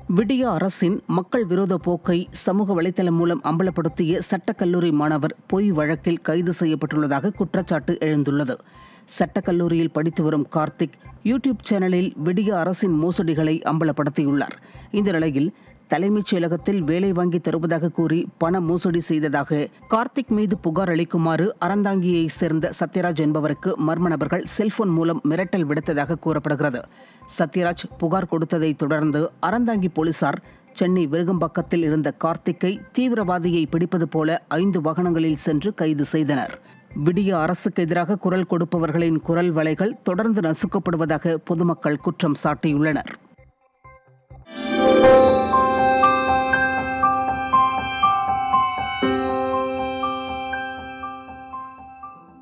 விடிய அரசின் மக்கள் விரோத போக்கை சமூக வலைதளம் மூலம் அம்பலப்படுத்திய சட்டக்கல்லூரி மாணவர் பொய் வழக்கில் கைது செய்யப்பட்டுள்ளதாக குற்றச்சாட்டு எழுந்துள்ளது சட்டக்கல்லூரியில் படித்து வரும் கார்த்திக் யூடியூப் சேனலில் விடிய அரசின் மோசடிகளை அம்பலப்படுத்தியுள்ளார் இந்த நிலையில் தலைமைச் செயலகத்தில் வேலை வாங்கி தருவதாக கூறி பண மோசடி செய்ததாக கார்த்திக் மீது புகார் அளிக்குமாறு அறந்தாங்கியை சேர்ந்த சத்யராஜ் என்பவருக்கு மர்ம நபர்கள் செல்போன் மூலம் மிரட்டல் விடுத்ததாக கூறப்படுகிறது சத்யராஜ் புகார் கொடுத்ததை தொடர்ந்து அறந்தாங்கி போலீசார் சென்னை விருகம்பாக்கத்தில் இருந்த கார்த்திக்கை தீவிரவாதியை பிடிப்பது போல ஐந்து வாகனங்களில் சென்று கைது செய்தனர் விடிய அரசுக்கு எதிராக குரல் கொடுப்பவர்களின் குரல் வலைகள் தொடர்ந்து நசுக்கப்படுவதாக பொதுமக்கள் குற்றம் சாட்டியுள்ளனர்